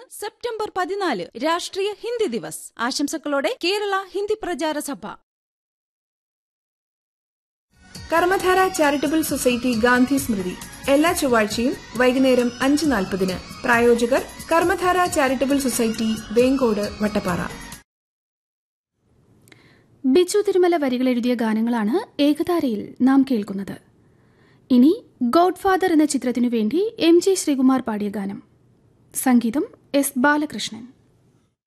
September പതിനാല് രാഷ്ട്രീയ Hindi Divas ആശംസകളോടെ Kerala Hindi Prachara Sabha Karmadhara charitable society Gandhi Smriti എല്ലാ ചൊവ്വാഴ്ചയും വൈകുന്നേരം അഞ്ച് നാൽപ്പതിന് പ്രായോജകർ കർമ്മധാര ചാരിറ്റബിൾ സൊസൈറ്റി വേങ്കോട് വട്ടപ്പാറ ബിജു തിരുമല വരികൾ എഴുതിയ ഗാനങ്ങളാണ് ഏകതാരയിൽ നാം കേൾക്കുന്നത് ഇനി ഗോഡ്ഫാദർ എന്ന ചിത്രത്തിനു വേണ്ടി എം ജി ശ്രീകുമാർ പാടിയ ഗാനം സംഗീതം എസ് ബാലകൃഷ്ണൻ